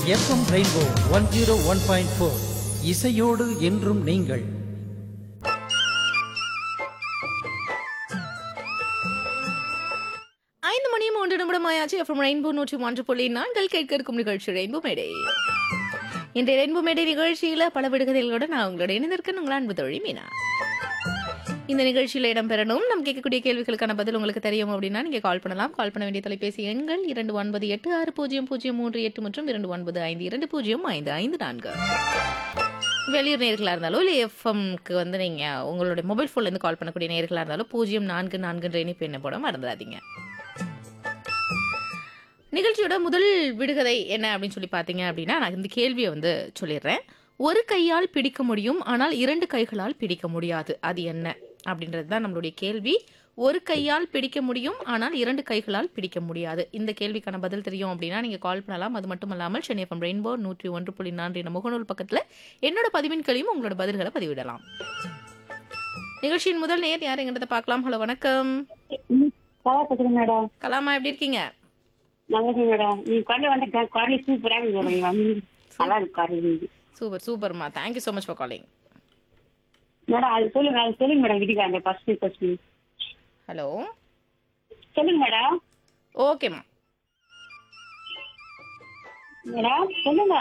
FM Rainbow one zero one point four இசையோடு என்றும் நீங்கள் ஐந்து மணி மூன்று நிமிடம் ஆயாச்சு எஃப்எம் ரெயின்போ நூற்றி மூன்று புள்ளி நான்கள் கேட்க இருக்கும் நிகழ்ச்சி ரெயின்போ மேடை இன்றைய ரெயின்போ மேடை நிகழ்ச்சியில பல விடுகதைகளோட நான் உங்களோட இணைந்திருக்கேன் உங்கள் அன்பு தோழி மீனா இந்த நிகழ்ச்சியில் இடம்பெறணும் நம்ம கேட்கக்கூடிய கேள்விகளுக்கான பதில் உங்களுக்கு தெரியும் அப்படின்னா நீங்க கால் பண்ணலாம் கால் பண்ண வேண்டிய தொலைபேசி எண்கள் இரண்டு ஒன்பது எட்டு ஆறு பூஜ்ஜியம் பூஜ்ஜியம் மூன்று எட்டு மற்றும் இரண்டு ஒன்பது ஐந்து இரண்டு பூஜ்ஜியம் ஐந்து ஐந்து நான்கு வெளியூர் நேர்களாக இருந்தாலும் இல்லை எஃப்எம்க்கு வந்து நீங்கள் உங்களுடைய மொபைல் ஃபோன்லேருந்து கால் பண்ணக்கூடிய நேர்களாக இருந்தாலும் பூஜ்ஜியம் நான்கு நான்குன்ற இணைப்பு என்ன போட மறந்துடாதீங்க நிகழ்ச்சியோட முதல் விடுகதை என்ன அப்படின்னு சொல்லி பார்த்தீங்க அப்படின்னா நான் இந்த கேள்வியை வந்து சொல்லிடுறேன் ஒரு கையால் பிடிக்க முடியும் ஆனால் இரண்டு கைகளால் பிடிக்க முடியாது அது என்ன அப்படின்றது தான் நம்மளுடைய கேள்வி ஒரு கையால் பிடிக்க முடியும் ஆனால் இரண்டு கைகளால் பிடிக்க முடியாது இந்த கேள்விக்கான பதில் தெரியும் அப்படின்னா நீங்கள் கால் பண்ணலாம் அது மட்டும் இல்லாமல் சென்னை எஃப்எம் ரெயின்போ நூற்றி ஒன்று புள்ளி நான்கு என்ற முகநூல் பக்கத்தில் என்னோட பதிவின்களையும் உங்களோட பதில்களை பதிவிடலாம் நிகழ்ச்சியின் முதல் நேர் யார் எங்கிட்ட பார்க்கலாம் ஹலோ வணக்கம் நல்லா பேசுறேன் மேடம் கலாமா எப்படி இருக்கீங்க நல்லா இருக்கு மேடம் நீ கொண்டு வந்த குரல் சூப்பரா இருக்கு மேடம் நல்லா இருக்கு குரல் சூப்பர் சூப்பர்மா thank you so much for calling madam அது சொல்லுங்க அது சொல்லுங்க மேடம் வீட்டுக்கு அந்த ஃபர்ஸ்ட் கொஸ்டின் ஹலோ சொல்லுங்க மேடம் ஓகேம்மா மேடம் சொல்லுங்க